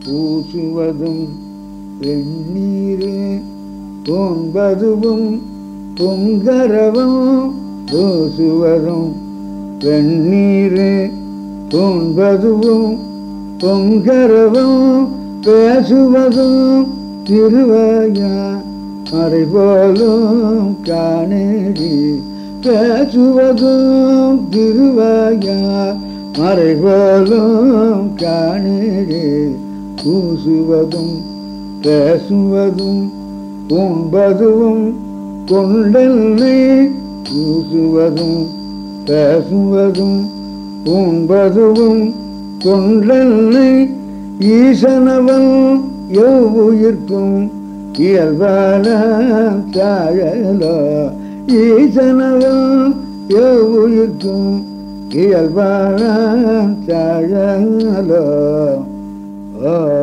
பூசுவதும் வெந்நீரே தோன்பதுவும் பொங்கரவும் பூசுவதும் வெந்நீரே தோன்பதுவும் பொங்கரவும் பேசுவதும் திருவையா மறைபோலும் காணேடி பேசுவதும் திருவையா மறைபோலும் காணேடி பூசுவதும் பேசுவதும் உண்பதுவும் கொண்டெல்லை பூசுவதும் பேசுவதும் உண்பதுவும் கொண்டெல்லை ஈசனவன் எவ்வுயிர்க்கும் இயல்பான தாழலோ ஈசனவன் எவ்வுயிர்க்கும் இயல்பான தாழலோ ஓ